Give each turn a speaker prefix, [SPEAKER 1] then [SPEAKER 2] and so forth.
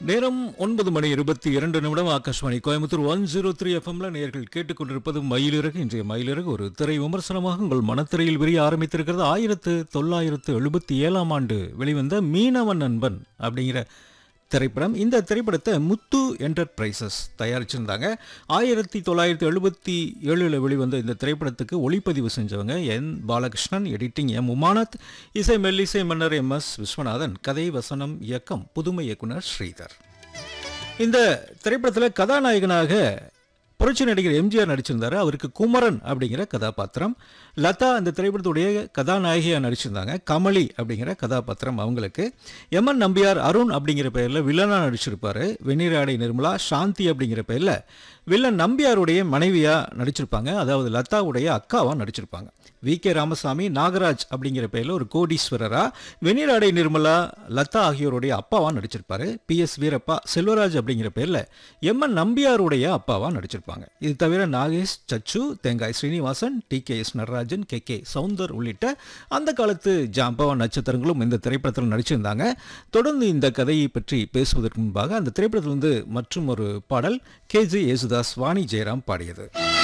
[SPEAKER 1] நேரம் ஒன்பது மணி இருபத்தி இரண்டு நிமிடம் Akashvani Coimbatore one zero three எஃப்எம்ல நேர்கள் கேட்டுக்கொண்டிருப்பது மயிலிறகு இன்றைய மயிலிறகு ஒரு திரை விமர்சனமாக உங்கள் மனத்திரையில் விரிய ஆரம்பித்திருக்கிறது ஆயிரத்து தொள்ளாயிரத்து எழுபத்தி ஏழாம் ஆண்டு வெளிவந்த மீனவன் நண்பன் அப்படிங்கிற திரைப்படம் இந்த திரைப்படத்தை முத்து என்டர்பிரைசஸ் தயாரிச்சிருந்தாங்க ஆயிரத்தி தொள்ளாயிரத்தி எழுபத்தி ஏழில் வெளிவந்த இந்த திரைப்படத்துக்கு ஒளிப்பதிவு செஞ்சவங்க N Balakrishnan editing M Umanath இசை மெல்லிசை மன்னர் எம் எஸ் விஸ்வநாதன் கதை வசனம் இயக்கம் புதுமை இயக்குனர் ஸ்ரீதர் இந்த திரைப்படத்தில் கதாநாயகனாக புரட்சி நடிகர் எம்ஜிஆர் நடிச்சிருந்தாரு அவருக்கு குமரன் அப்படிங்கிற கதாபாத்திரம் லதா அந்த திரைப்படத்துடைய கதாநாயகியாக நடிச்சிருந்தாங்க கமலி அப்படிங்கிற கதாபாத்திரம் அவங்களுக்கு எம்என் நம்பியார் அருண் அப்படிங்கிற பெயரில் வில்லனா நடிச்சிருப்பாரு வெந்நீராடை நிர்மலா சாந்தி அப்படிங்கிற பெயரில் வில்லன் நம்பியாருடைய மனைவியாக நடிச்சிருப்பாங்க அதாவது லதாவுடைய அக்காவாக நடிச்சிருப்பாங்க வி கே ராமசாமி நாகராஜ் அப்படிங்கிற பெயரில் ஒரு கோடீஸ்வரரா வெந்நீராடை நிர்மலா லதா ஆகியோருடைய அப்பாவா நடிச்சிருப்பாரு பி எஸ் வீரப்பா செல்வராஜ் அப்படிங்கிற பேர்ல எம் என் நம்பியாருடைய அப்பாவா நடிச்சிருப்பாங்க இது தவிர Nagesh Sachu Thengai Srinivasan T K S Natarajan K K Soundar உள்ளிட்ட அந்த காலத்து ஜாம்பவா நட்சத்திரங்களும் இந்த திரைப்படத்தில் நடிச்சிருந்தாங்க தொடர்ந்து இந்த கதையை பற்றி பேசுவதற்கு முன்பாக அந்த திரைப்படத்திலிருந்து மற்றும் ஒரு பாடல் கே ஜே யேசுதாஸ் வாணி ஜெயராம் பாடியது